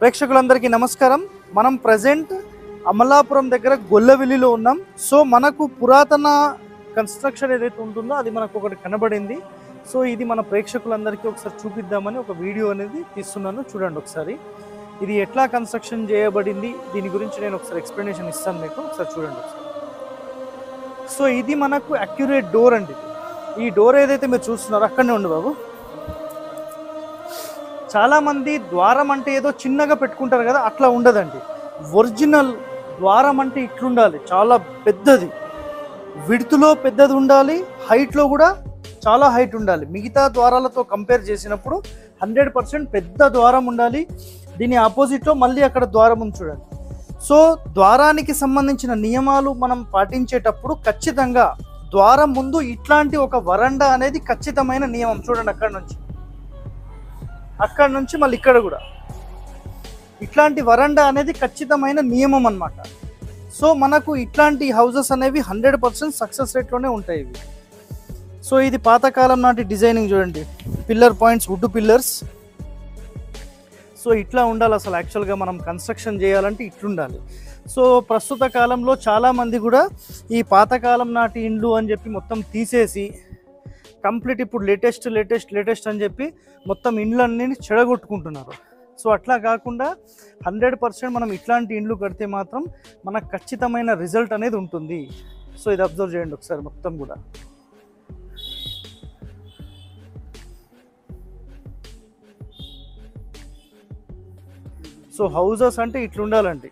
ప్రేక్షకులందరికీ నమస్కారం మనం ప్రజెంట్ అమలాపురం దగ్గర గొల్లవెల్లిలో ఉన్నాం సో మనకు పురాతన కన్స్ట్రక్షన్ ఏదైతే ఉంటుందో అది మనకు ఒకటి కనబడింది సో ఇది మన ప్రేక్షకులందరికీ ఒకసారి చూపిద్దామని ఒక వీడియో అనేది తీస్తున్నాను చూడండి ఒకసారి ఇది ఎట్లా కన్స్ట్రక్షన్ చేయబడింది దీని గురించి నేను ఒకసారి ఎక్స్ప్లెనేషన్ ఇస్తాను మీకు ఒకసారి చూడండి ఒకసారి సో ఇది మనకు అక్యురేట్ డోర్ అండి ఇది. ఈ డోర్ ఏదైతే మీరు చూస్తున్నారో అక్కడనే ఉండు బాబు చాలా మంది ద్వారం అంటే ఏదో చిన్నగా పెట్టుకుంటారు కదా అట్లా ఉండదండి ఒరిజినల్ ద్వారం అంటే ఇట్లుండాలి చాలా పెద్దది విడుతులో పెద్దది ఉండాలి హైట్లో కూడా చాలా హైట్ ఉండాలి మిగతా ద్వారాలతో కంపేర్ చేసినప్పుడు హండ్రెడ్ పర్సెంట్ పెద్ద ద్వారం ఉండాలి దీని ఆపోజిట్లో మళ్ళీ అక్కడ ద్వారం ఉంది చూడండి సో ద్వారానికి సంబంధించిన నియమాలు మనం పాటించేటప్పుడు ఖచ్చితంగా ద్వారం ముందు ఇట్లాంటి ఒక వరండా అనేది ఖచ్చితమైన నియమం చూడండి అక్కడ నుంచి అక్కడ నుంచి మళ్ళీ ఇక్కడ కూడా ఇట్లాంటి వరండా అనేది ఖచ్చితమైన నియమం అన్నమాట సో మనకు ఇట్లాంటి హౌసెస్ అనేవి హండ్రెడ్ పర్సెంట్ సక్సెస్ రేట్లోనే ఉంటాయి ఇవి సో ఇది పాతకాలం నాటి డిజైనింగ్ చూడండి pillar points wood pillars so ఇట్లా ఉండాలి అసలు యాక్చువల్గా మనం కన్స్ట్రక్షన్ చేయాలంటే ఇట్లుండాలి సో ప్రస్తుత కాలంలో చాలామంది కూడా ఈ పాతకాలం నాటి ఇండ్లు అని చెప్పి మొత్తం తీసేసి కంప్లీట్ ఇప్పుడు లేటెస్ట్ లేటెస్ట్ లేటెస్ట్ అని చెప్పి మొత్తం ఇండ్లన్నీ చెడగొట్టుకుంటున్నారు సో అట్లా కాకుండా హండ్రెడ్ పర్సెంట్ మనం ఇట్లాంటి ఇండ్లు కడితే మాత్రం మనకు ఖచ్చితమైన రిజల్ట్ అనేది ఉంటుంది సో ఇది అబ్జర్వ్ చేయండి ఒకసారి మొత్తం కూడా సో హౌజెస్ అంటే ఇట్లుండాలండి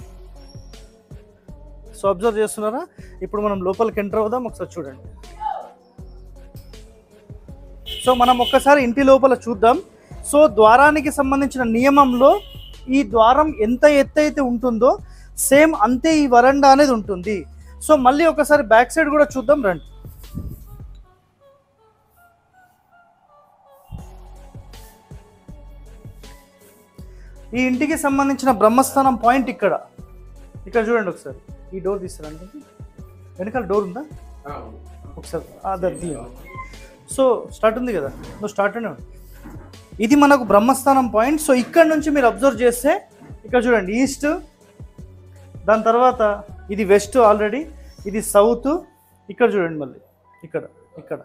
సో అబ్జర్వ్ చేస్తున్నారా ఇప్పుడు మనం లోపలికి ఎంటర్ అవుదాం ఒకసారి చూడండి సో మనం ఒక్కసారి ఇంటి లోపల చూద్దాం సో ద్వారానికి సంబంధించిన నియమంలో ఈ ద్వారం ఎంత ఎత్తు అయితే ఉంటుందో సేమ్ అంతే ఈ వరండా అనేది ఉంటుంది సో మళ్ళీ ఒకసారి బ్యాక్ సైడ్ కూడా చూద్దాం రండి ఈ ఇంటికి సంబంధించిన బ్రహ్మస్థానం పాయింట్ ఇక్కడ ఇక్కడ చూడండి ఒకసారి ఈ డోర్ తీస్తారండి వెనకాల డోర్ ఉందా ఒకసారి అదే తీయండి సో స్టార్ట్ ఉంది కదా నువ్వు స్టార్ట్ అనే ఉండు. ఇది మనకు బ్రహ్మస్థానం పాయింట్ సో ఇక్కడ నుంచి మీరు అబ్జర్వ్ చేస్తే ఇక్కడ చూడండి ఈస్ట్ దాని తర్వాత ఇది వెస్ట్ ఆల్రెడీ ఇది సౌత్ ఇక్కడ చూడండి మళ్ళీ ఇక్కడ ఇక్కడ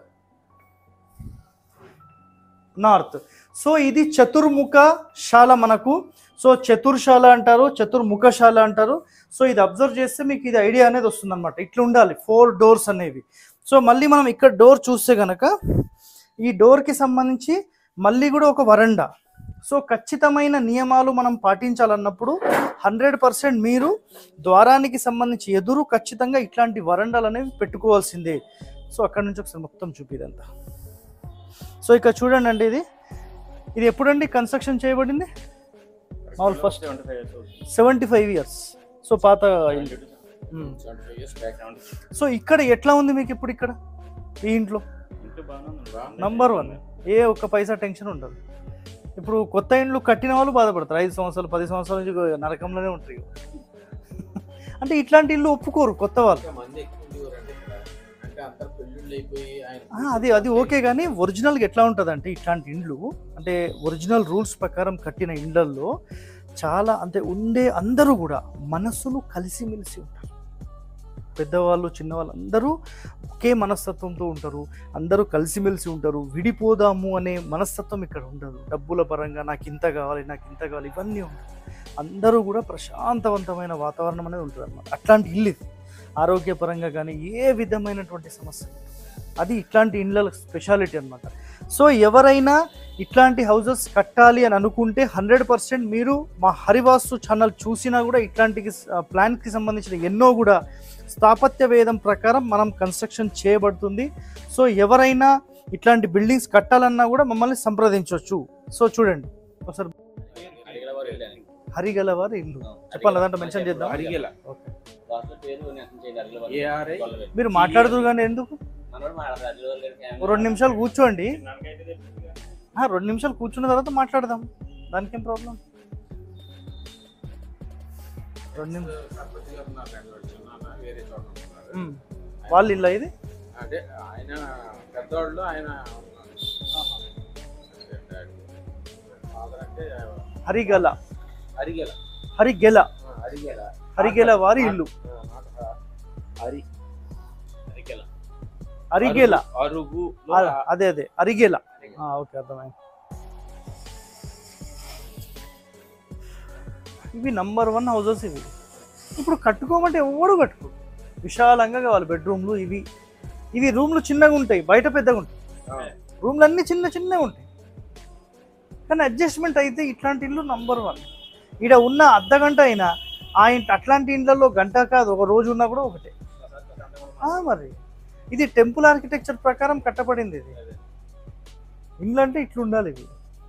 నార్త్ సో ఇది చతుర్ముఖ శాల మనకు సో చతుర్శాల అంటారు చతుర్ముఖశాల అంటారు సో ఇది అబ్జర్వ్ చేస్తే మీకు ఇది ఐడియా అనేది వస్తుంది అనమాట ఇట్లా ఉండాలి ఫోర్ డోర్స్ అనేవి సో మళ్ళీ మనం ఇక్కడ డోర్ చూస్తే గనక ఈ డోర్కి సంబంధించి మళ్ళీ కూడా ఒక వరండా సో ఖచ్చితమైన నియమాలు మనం పాటించాలన్నప్పుడు హండ్రెడ్ పర్సెంట్ మీరు ద్వారానికి సంబంధించి ఎదురు ఖచ్చితంగా ఇట్లాంటి వరండాలు అనేవి పెట్టుకోవాల్సిందే సో అక్కడ నుంచి ఒకసారి మొత్తం చూపిదంతా సో ఇక్కడ చూడండి అండి ఇది ఇది ఎప్పుడండి కన్స్ట్రక్షన్ చేయబడింది మామూలు first seventy five years so పాత ఇల్లు మ్మ్. సో ఇక్కడ ఎట్లా ఉంది మీకు ఇప్పుడు ఇక్కడ ఈ ఇంట్లో నంబర్ వన్ ఏ ఒక్క పైసా టెన్షన్ ఉండదు ఇప్పుడు కొత్త ఇండ్లు కట్టిన వాళ్ళు బాధపడతారు ఐదు సంవత్సరాలు పది సంవత్సరాల నుంచి నరకంలోనే ఉంటారు ఇక. అంటే ఇట్లాంటి ఇల్లు ఒప్పుకోరు కొత్త వాళ్ళు మంది ఎక్కువ ఉండేవారండి ఇక్కడ. అంటే అందరు పెళ్ళిళ్ళు అయిపోయి ఆయన ఆ, అది అది ఓకే కానీ ఒరిజినల్గా ఎట్లా ఉంటుంది అంటే ఇట్లాంటి ఇండ్లు అంటే ఒరిజినల్ రూల్స్ ప్రకారం కట్టిన ఇండ్లల్లో చాలా అంటే ఉండే అందరూ కూడా మనస్సులు కలిసిమెలిసి ఉంటారు పెద్దవాళ్ళు చిన్నవాళ్ళు అందరూ ఒకే మనస్తత్వంతో ఉంటారు అందరూ కలిసిమెలిసి ఉంటారు విడిపోదాము అనే మనస్తత్వం ఇక్కడ ఉండదు డబ్బుల పరంగా నాకు ఇంత కావాలి నాకు ఇంత కావాలి ఇవన్నీ ఉంటాయి అందరూ కూడా ప్రశాంతవంతమైన వాతావరణం అనేది ఉంటుంది అనమాట అట్లాంటి ఇల్లు ఇది ఆరోగ్యపరంగా కానీ ఏ విధమైనటువంటి సమస్య లేదు. అది ఇట్లాంటి ఇండ్ల స్పెషాలిటీ అన్నమాట సో ఎవరైనా ఇట్లాంటి హౌసెస్ కట్టాలి అని అనుకుంటే హండ్రెడ్ పర్సెంట్ మీరు మా హరివాస్తు ఛానల్ చూసినా కూడా ఇట్లాంటి ప్లాన్కి సంబంధించిన ఎన్నో కూడా స్థాపత్య వేదం ప్రకారం మనం కన్స్ట్రక్షన్ చేయబడుతుంది సో ఎవరైనా ఇట్లాంటి బిల్డింగ్స్ కట్టాలన్నా కూడా మమ్మల్ని సంప్రదించవచ్చు సో చూడండి ఒకసారి అడిగిన వారు వెళ్ళాను. హరిగలవారి ఇల్లు చెప్పాలి అదంటే మెన్షన్ చేద్దాం అడిగేల ఓకే. వాసుల పేరు మెన్షన్ చేయండి, అడిగిన వారు. ఏఆర్ఐ వాళ్ళ పేరు. మీరు మాట్లాడుతురు కానీ ఎందుకు మనోడు మాట్లాడతాడు, అడిగిన వారు గారి ఫ్యామిలీ. ఓ రెండు నిమిషాలు కూర్చోండి ఆ, రెండు నిమిషాలు కూర్చున్న తర్వాత మాట్లాడదాం దానికి ఏం ప్రాబ్లం రెండు నిమిషాలు సర్పంచ్ గారు ఉన్నారు రెండు వాళ్ళు చిన్న వేరే చోట ఉన్నారు. ఉమ్. వాళ్ళ ఇల్లు ఇది అదే ఆయన పెద్దవాళ్ళు ఆయన ఉన్నారు. ఫాదర్ అంటే హరిగల అరిగెల హరిగెల ఆ, అరిగెల హరిగెల వారి ఇల్లు ఆ, not హ. అరి అరికెల అరిగెల అరుగు ఆ, అదే అదే అరిగెల ఆ, ఓకే అర్థమైంది ఇవి నంబర్ వన్ హౌసెస్ ఇవి ఇప్పుడు కట్టుకోమంటే ఎవడు కట్టుకో విశాలంగా కావాలి బెడ్రూమ్లు ఇవి ఇవి రూమ్లు చిన్నగా ఉంటాయి బయట పెద్దగా ఉంటాయి రూమ్లు అన్నీ చిన్న చిన్నగా ఉంటాయి కానీ అడ్జస్ట్మెంట్ అయితే ఇట్లాంటి ఇల్లు నంబర్ వన్ ఈడ ఉన్న అర్ధ గంట అయినా ఆ ఇంటి అట్లాంటి ఇండ్లలో గంట కాదు ఒక రోజు ఉన్నా కూడా ఒకటే ఆ, మరి ఇది టెంపుల్ ఆర్కిటెక్చర్ ప్రకారం కట్టబడింది ఇది ఇండ్లు అంటే ఇట్లా ఉండాలి ఇది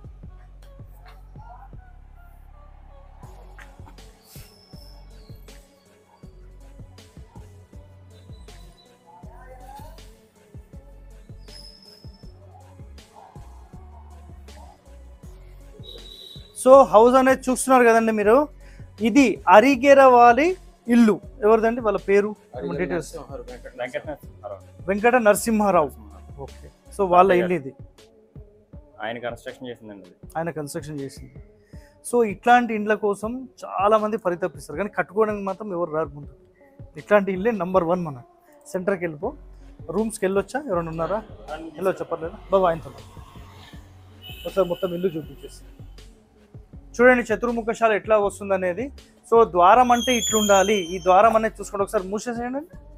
సో హౌస్ అనేది చూస్తున్నారు కదండి మీరు ఇది అరిగెరవాలి ఇల్లు ఎవరిదండి వాళ్ళ పేరు Arigela details Narasimharao Venkata Venkateswara Venkata Narasimharao okay so వాళ్ళ ఇల్లు ఇది ఆయన కన్స్ట్రక్షన్ చేసిందండి అది ఆయన కన్స్ట్రక్షన్ చేసింది సో ఇట్లాంటి ఇండ్ల కోసం చాలా మంది పరితపిస్తారు కానీ కట్టుకోవడానికి మాత్రం ఎవరు రారు ముందు ఇట్లాంటి ఇల్లే నంబర్ వన్ మన సెంటర్కి వెళ్ళిపో రూమ్స్కి వెళ్ళొచ్చా ఎవరైనా ఉన్నారా వెళ్ళొచ్చా పర్లేదు బాబా ఆయనతో ఒకసారి మొత్తం ఇల్లు చూపించేసి చూడండి చతుర్ముఖశాల ఎట్లా వస్తుంది అనేది సో ద్వారం అంటే ఇట్లుండాలి ఈ ద్వారం అనేది చూసుకోండి ఒకసారి మూసేసేయండి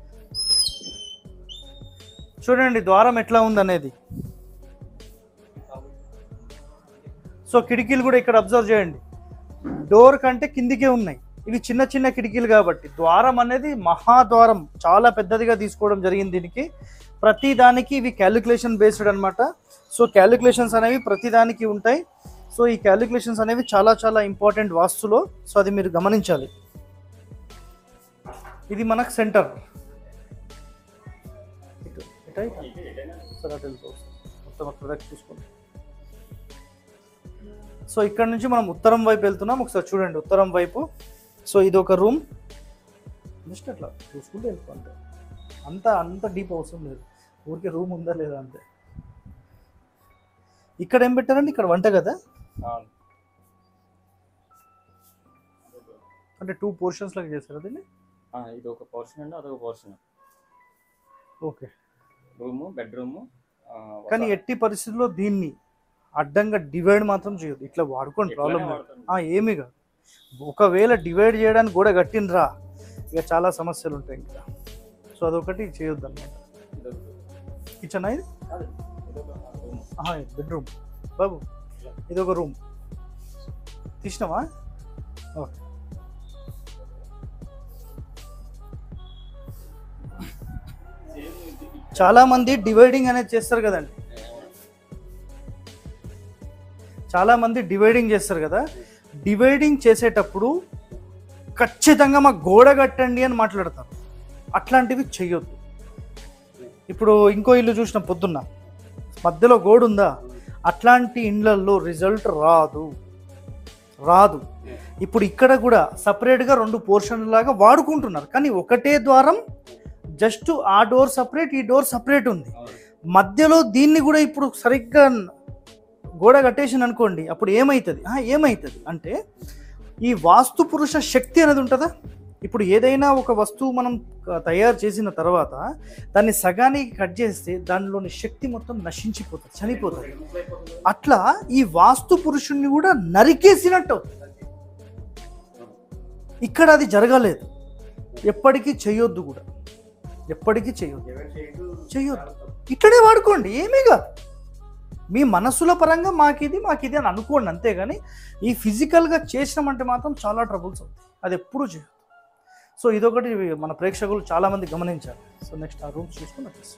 చూడండి ద్వారం ఎట్లా ఉంది అనేది సో కిటికీలు కూడా ఇక్కడ అబ్జర్వ్ చేయండి డోర్ కంటే కిందికే ఉన్నాయి ఇవి చిన్న చిన్న కిటికీలు కాబట్టి ద్వారం అనేది మహాద్వారం చాలా పెద్దదిగా తీసుకోవడం జరిగింది దీనికి ప్రతి దానికి ఇవి క్యాలిక్యులేషన్ బేస్డ్ అన్నమాట సో క్యాలిక్యులేషన్స్ అనేవి ప్రతి దానికి ఉంటాయి సో ఈ క్యాలిక్యులేషన్స్ అనేవి చాలా చాలా ఇంపార్టెంట్ వాస్తులో సో అది మీరు గమనించాలి ఇది మనకు సెంటర్ ఇటు ఇటా ఇటా? సరే అటు వెళ్ళిపో. మొత్తం అక్కడ దాకా చూసుకోండి సో ఇక్కడ నుంచి మనం ఉత్తరం వైపు వెళ్తున్నాం ఒకసారి చూడండి ఉత్తరం వైపు సో ఇది ఒక రూమ్ జస్ట్ అట్లా చూసుకుంటే వెళ్ళిపోండి అంత అంత డీప్ అవసరం లేదు ఊరికే రూమ్ ఉందా లేదా అంతే ఇక్కడ ఏం పెట్టారండి ఇక్కడ వంట కదా అంటే టూ పోర్షన్స్ లాగా చేశారు దీన్ని ఇది ఒక పోర్షన్ అండి అదొక పోర్షన్ ఓకే రూము బెడ్రూము కానీ ఎట్టి పరిస్థితుల్లో దీన్ని అడ్డంగా డివైడ్ మాత్రం చేయొద్దు ఇట్లా వాడుకోండి ప్రాబ్లం లేదు ఏమీ కాదు ఒకవేళ డివైడ్ చేయడానికి కూడా కట్టినరా ఇక చాలా సమస్యలు ఉంటాయి ఇంకా సో అదొకటి చేయొద్దు అనమాట కిచెన్ ఇది బెడ్రూమ్ బాబు ఇది ఒక రూమ్ తీసినావా ఓకే చాలా మంది డివైడింగ్ అనేది చేస్తారు కదండి చాలా మంది డివైడింగ్ చేస్తారు కదా డివైడింగ్ చేసేటప్పుడు ఖచ్చితంగా మా గోడ కట్టండి అని మాట్లాడతారు అట్లాంటివి చెయ్యొద్దు ఇప్పుడు ఇంకో ఇల్లు చూసిన పొద్దున్న మధ్యలో గోడ ఉందా అట్లాంటి ఇండ్లల్లో రిజల్ట్ రాదు రాదు ఇప్పుడు ఇక్కడ కూడా సపరేట్గా రెండు పోర్షన్ల లాగా వాడుకుంటున్నారు కానీ ఒకటే ద్వారం జస్ట్ ఆ డోర్ సపరేట్ ఈ డోర్ సపరేట్ ఉంది మధ్యలో దీన్ని కూడా ఇప్పుడు సరిగ్గా గోడ కట్టేసిన అనుకోండి అప్పుడు ఏమవుతుంది ఆ, ఏమవుతుంది అంటే ఈ వాస్తు పురుష శక్తి అనేది ఉంటుందా ఇప్పుడు ఏదైనా ఒక వస్తువు మనం క- తయారు చేసిన తర్వాత దాన్ని సగానికి కట్ చేస్తే దానిలోని శక్తి మొత్తం నశించిపోతుంది చనిపోతుంది అట్లా ఈ వాస్తు పురుషుణ్ణి కూడా నరికేసినట్టు అవుతుంది. ఇక్కడ అది జరగలేదు ఎప్పటికీ చేయొద్దు కూడా ఎప్పటికీ చేయొద్దు చెయ్యొద్దు ఇట్లనే వాడుకోండి ఏమీ కాదు మీ మనస్సుల పరంగా మాకిది మాకిది అని అనుకోండి అంతేగాని ఈ ఫిజికల్గా చేసినామంటే మాత్రం చాలా ట్రబుల్స్ అవుతాయి అది ఎప్పుడూ చేయొద్దు సో ఇదొకటి మన ప్రేక్షకులు చాలామంది గమనించారు సో నెక్స్ట్ ఆ రూమ్స్ చూసుకుని వచ్చేసి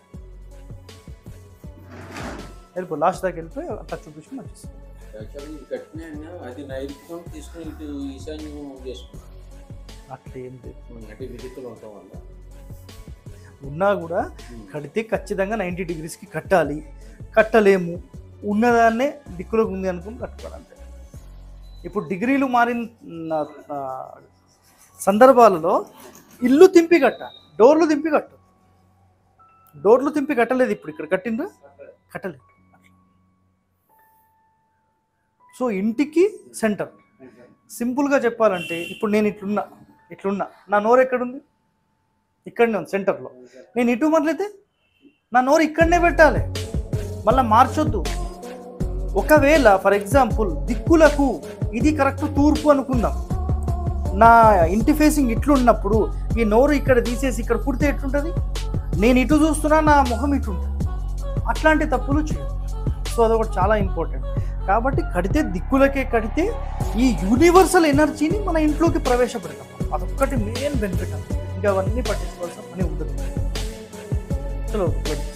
వెళ్ళిపో లాస్ట్ దాకా వెళ్ళిపోయి అట్లా చూపించుకుని వచ్చేసి యాక్చువల్లీ ఇది కట్టినా అది నైరుత్యం తీసుకుని ఇటు ఈశాన్యం చేసుకున్నాం అట్లా ఏం లేదు అంటే విదితులు ఉండటం వల్ల ఉన్నా కూడా కడితే ఖచ్చితంగా నైంటీ డిగ్రీస్కి కట్టాలి కట్టలేము ఉన్నదాన్నే దిక్కులోకి ఉంది అనుకుని కట్టుకోవాలి అంతే ఇప్పుడు డిగ్రీలు మారిన ఆ, సందర్భాలలో ఇల్లు తింపి కట్టాలి డోర్లు తింపి కట్టు డోర్లు తింపి కట్టలేదు ఇప్పుడు ఇక్కడ కట్టిండ్రు కట్టలేదు సో ఇంటికి సెంటర్ సింపుల్గా చెప్పాలంటే ఇప్పుడు నేను ఇట్లున్నా ఇట్లున్నా నా నోరు ఎక్కడుంది ఇక్కడనే ఉంది సెంటర్లో నేను ఇటు మొదలైతే నా నోరు ఇక్కడనే పెట్టాలి మళ్ళీ మార్చొద్దు ఒకవేళ ఫర్ ఎగ్జాంపుల్ దిక్కులకు ఇది కరెక్ట్ తూర్పు అనుకుందాం నా ఇంటి ఫేసింగ్ ఇట్లున్నప్పుడు ఈ నోరు ఇక్కడ తీసేసి ఇక్కడ పుడితే ఎట్లుంటుంది నేను ఇటు చూస్తున్నా నా ముఖం ఇటు ఉంటుంది అట్లాంటి తప్పులు చేయదు సో అదొకటి చాలా ఇంపార్టెంట్ కాబట్టి కడితే దిక్కులకే కడితే ఈ యూనివర్సల్ ఎనర్జీని మన ఇంట్లోకి ప్రవేశపెడతాం అదొక్కటి మెయిన్ బెనిఫిట్ అంతే ఇంకా అవన్నీ పట్టించుకోవాల్సిన పని ఉంటుంది చలో